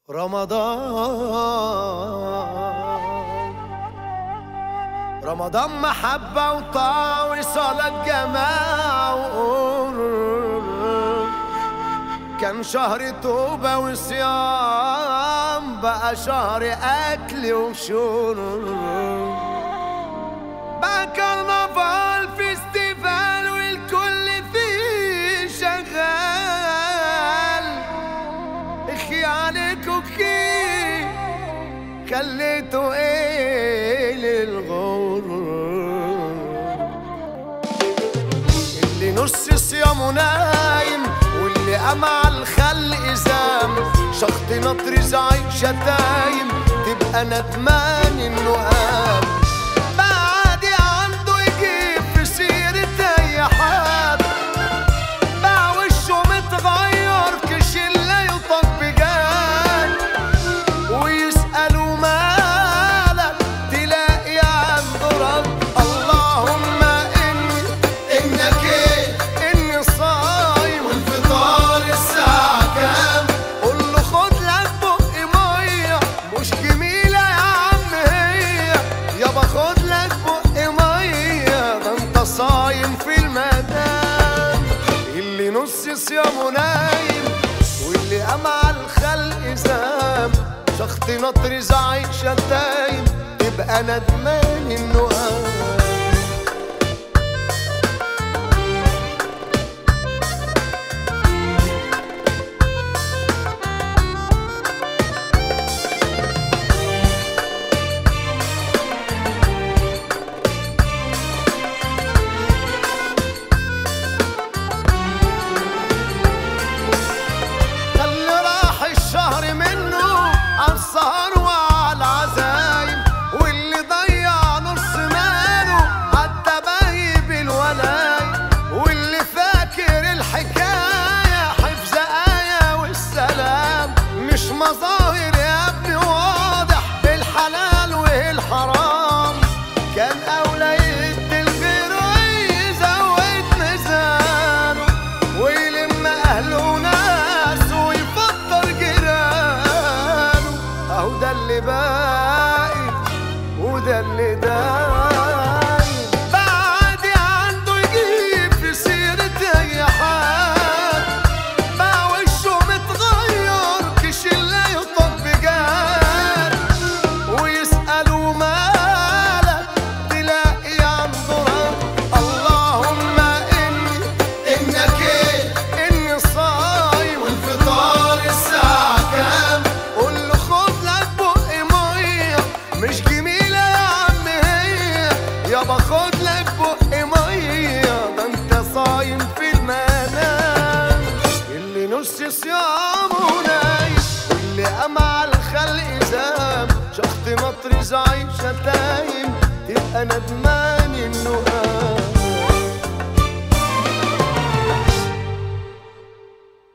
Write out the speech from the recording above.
رمضان رمضان محبة وطاعة وصلاة جماعة وقرب كان شهر توبة وصيام بقى شهر أكل وشرب بقى كرنفال فيستيفال والكل فيه شغال اخي عليك وكي خليته ايه للغرور اللي نص صيامه نايم واللي قام على الخلق زام شخط نطر زعيق شتايم تبقى ندمان انه قام بقى عادي عنده يجيب في سيرة اي حد بقى وشه متغير كشلة يطق بجد ويسألوا مالك تلاقي عنده رد اللهم إني إنك إيه إني صايم والفطار الساعة كام قول له خد لك بق مية مش جميلة يا عم هي يابا خد لك بق مية ده انت صايم في المدام اللي نص صيامه نايم واللي قام على الخلق زام شخط نطر زعيق شتايم تبقى ندمان انه قام اللي راح الشهر منه عالسهر وعلى العزايم واللي ضيع نص ماله عالتبايب الولايم واللي فاكر الحكاية حفظ آية والسلام مش مظاهر يا ابني واضح بالحلال والحرام كان أولى يدي الخير ويزود ميزانه ويلم أهله وناس ويفطر جيرانه أهو ده اللي باقي وده اللي دايم بعد عنده يجيب في سيرة أي حد بقى وشه متغير كشلة يطب بجد ويسألوا مالك تلاقي عنده رد اللهم إني إنك إيه إني صايم والفطار الساعة كام قول له خد لك بق مية مش جميلة يا عم هي يابا خد لك بق مية ده انت صايم في المنام اللي نص صيامه نايم واللي قام على الخلق زام شخط مطر زعيم شتايم تبقى ندمان